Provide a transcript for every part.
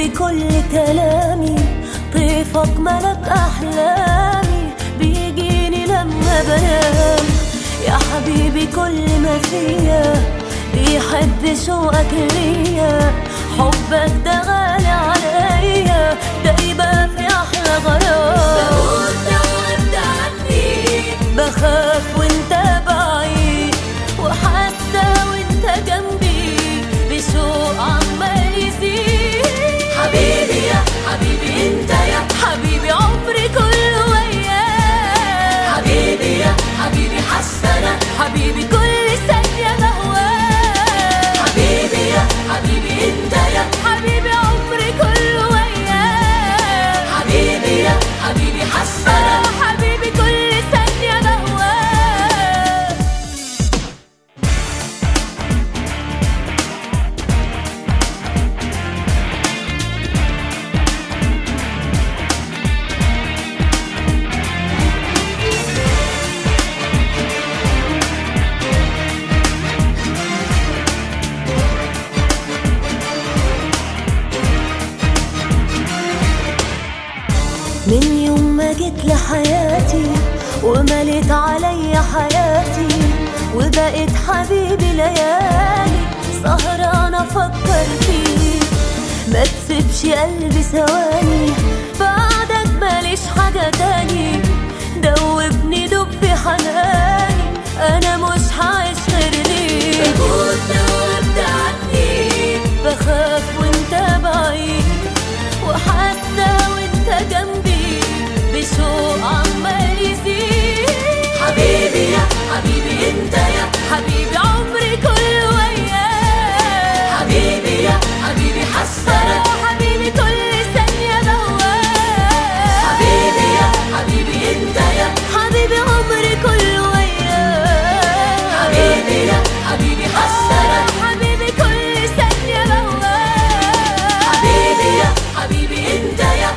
كل كلامي طيفك ملك أحلامي بيجيني لما بنام يا حبيبي كل ما فيا بيحب شوقك ليا حبك ده غالي عليا ده يبقى في أحلى غرام بموت لو غبت عني بخاف وانت بعيد وحاسة وانت جنبي بشوق عمال يزيد حبيبي يا حبيبي انت يا حبيبي عمري كله وياك حبيبي يا حبيبي حسنا حبيبي كل ثانية بهواك حبيبي يا حبيبي انت يا حبيبي عمري كله وياك حبيبي يا حبيبي حسنا أنا حبيبي كل ثانية بهواك من يوم ما جيت لحياتي ومليت عليا حياتي وبقيت حبيبي ليالي سهرانة أفكر فيك ما تسيبش قلبي ثواني بعدك ماليش حاجة تاني دوبني دوب في حناني أنا مش هعيش غير ليك بموت لو غبت عني بخاف وانت بعيد وحاسة وانت جنبي بشوق عمال يزيد حبيبي يا حبيبي انت يا حبيبي عمري كله وياك حبيبي يا حبيبي حسنا حبيبي كل ثانية بهواك حبيبي يا حبيبي انت يا حبيبي عمري كله وياك حبيبي يا حبيبي حسنا حبيبي كل ثانية بهواك حبيبي يا حبيبي انت يا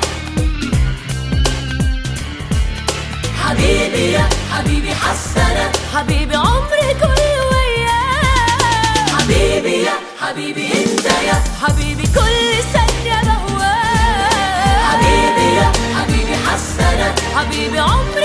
حبيبي يا حبيبي حسنا حبيبي عمري كله وياك حبيبي يا حبيبي انت يا حبيبي كل ثانية بهواك حبيبي يا حبيبي حسنا حبيبي عمري